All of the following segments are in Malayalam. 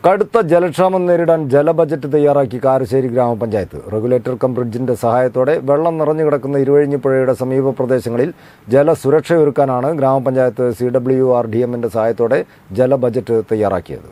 കടുത്ത ജലക്ഷാമം നേരിടാൻ ജലബജറ്റ് തയ്യാറാക്കി കാരശ്ശേരി ഗ്രാമപഞ്ചായത്ത് റെഗുലേറ്റർ കം ബ്രിഡ്ജിന്റെ സഹായത്തോടെ വെള്ളം നിറഞ്ഞു കിടക്കുന്ന ഇരുവഴിഞ്ഞിപ്പുഴയുടെ സമീപ പ്രദേശങ്ങളിൽ ജലസുരക്ഷയൊരുക്കാനാണ് ഗ്രാമപഞ്ചായത്ത് സി ഡബ്ല്യു ആർ ഡി എമ്മിന്റെ സഹായത്തോടെ ജലബജറ്റ് തയ്യാറാക്കിയത്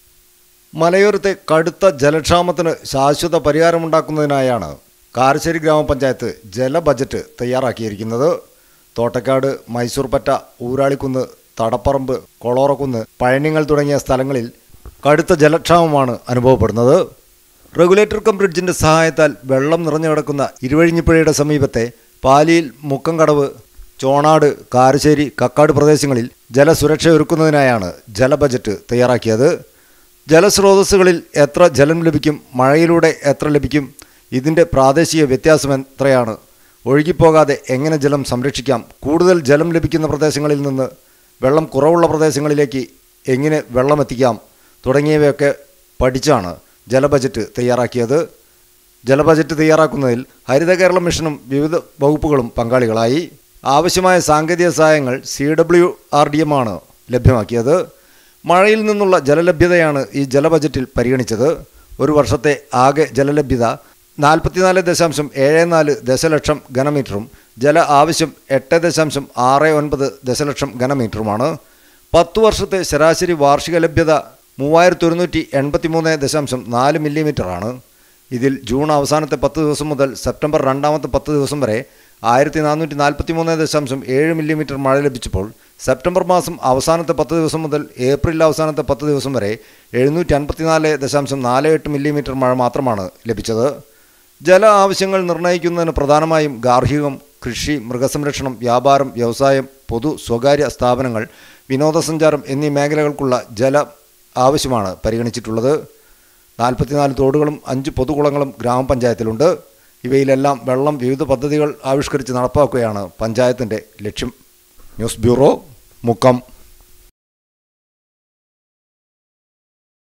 മലയോരത്തെ കടുത്ത ജലക്ഷാമത്തിന് ശാശ്വത പരിഹാരമുണ്ടാക്കുന്നതിനായാണ് കാരശ്ശേരി ഗ്രാമപഞ്ചായത്ത് ജലബജറ്റ് തയ്യാറാക്കിയിരിക്കുന്നത് തോട്ടക്കാട് മൈസൂർ പറ്റ ഊരാളിക്കുന്ന് തടപ്പറമ്പ് കൊളോറക്കുന്ന് പഴനിങ്ങൾ തുടങ്ങിയ സ്ഥലങ്ങളിൽ കടുത്ത ജലക്ഷാമമാണ് അനുഭവപ്പെടുന്നത് റെഗുലേറ്റർ കം ബ്രിഡ്ജിന്റെ സഹായത്താൽ വെള്ളം നിറഞ്ഞു കിടക്കുന്ന ഇരുവഴിഞ്ഞിപ്പുഴയുടെ സമീപത്തെ പാലിയിൽ മുക്കംകടവ് ചോണാട് കാരശ്ശേരി കക്കാട് പ്രദേശങ്ങളിൽ ജലസുരക്ഷയൊരുക്കുന്നതിനായാണ് ജലബജറ്റ് തയ്യാറാക്കിയത് ജലസ്രോതസ്സുകളിൽ എത്ര ജലം ലഭിക്കും മഴയിലൂടെ എത്ര ലഭിക്കും ഇതിൻ്റെ പ്രാദേശിക വ്യത്യാസം എത്രയാണ് ഒഴുകിപ്പോകാതെ എങ്ങനെ ജലം സംരക്ഷിക്കാം കൂടുതൽ ജലം ലഭിക്കുന്ന പ്രദേശങ്ങളിൽ നിന്ന് വെള്ളം കുറവുള്ള പ്രദേശങ്ങളിലേക്ക് എങ്ങനെ വെള്ളം എത്തിക്കാം തുടങ്ങിയവയൊക്കെ പഠിച്ചാണ് ജലബജറ്റ് തയ്യാറാക്കിയത് ജലബജറ്റ് തയ്യാറാക്കുന്നതിൽ ഹരിത കേരള മിഷനും വിവിധ വകുപ്പുകളും പങ്കാളികളായി ആവശ്യമായ സാങ്കേതിക സഹായങ്ങൾ C W R D M ആണ് ലഭ്യമാക്കിയത് മഴയിൽ നിന്നുള്ള ജലലഭ്യതയാണ് ഈ ജലബജറ്റിൽ പരിഗണിച്ചത് ഒരു വർഷത്തെ ആകെ ജലലഭ്യത നാൽപ്പത്തിനാല് ദശാംശം ഏഴ് നാല് ദശലക്ഷം ഘനമീറ്ററും ജല ആവശ്യം എട്ട് ദശാംശം ആറ് ഒൻപത് ദശലക്ഷം ഘനമീറ്ററുമാണ് പത്തു വർഷത്തെ ശരാശരി വാർഷിക ലഭ്യത മൂവായിരത്തി ഒരുന്നൂറ്റി എൺപത്തി മൂന്ന് ദശാംശം നാല് മില്ലിമീറ്ററാണ് ഇതിൽ ജൂൺ അവസാനത്തെ പത്ത് ദിവസം മുതൽ സെപ്റ്റംബർ രണ്ടാമത്തെ പത്ത് ദിവസം വരെ ആയിരത്തി നാനൂറ്റി നാൽപ്പത്തി മൂന്ന് ദശാംശം ഏഴ് മില്ലിമീറ്റർ മഴ ലഭിച്ചപ്പോൾ സെപ്റ്റംബർ മാസം അവസാനത്തെ പത്ത് ദിവസം മുതൽ ഏപ്രിൽ അവസാനത്തെ പത്ത് ദിവസം വരെ എഴുന്നൂറ്റി അൻപത്തിനാല് ദശാംശം നാല് എട്ട് മില്ലിമീറ്റർ മഴ മാത്രമാണ് ലഭിച്ചത് ജല ആവശ്യങ്ങൾ നിർണ്ണയിക്കുന്നതിന് പ്രധാനമായും ഗാർഹികം കൃഷി മൃഗസംരക്ഷണം വ്യാപാരം വ്യവസായം പൊതു സ്വകാര്യ സ്ഥാപനങ്ങൾ വിനോദസഞ്ചാരം എന്നീ മേഖലകൾക്കുള്ള ജല ആവശ്യമാണ് പരിഗണിച്ചിട്ടുള്ളത് നാൽപ്പത്തിനാല് തോടുകളും അഞ്ച് പൊതുകുളങ്ങളും ഗ്രാമപഞ്ചായത്തിലുണ്ട് ഇവയിലെല്ലാം വെള്ളം വിവിധ പദ്ധതികൾ ആവിഷ്കരിച്ച് നടപ്പാക്കുകയാണ് പഞ്ചായത്തിൻ്റെ ലക്ഷ്യം ന്യൂസ് ബ്യൂറോ മുക്കം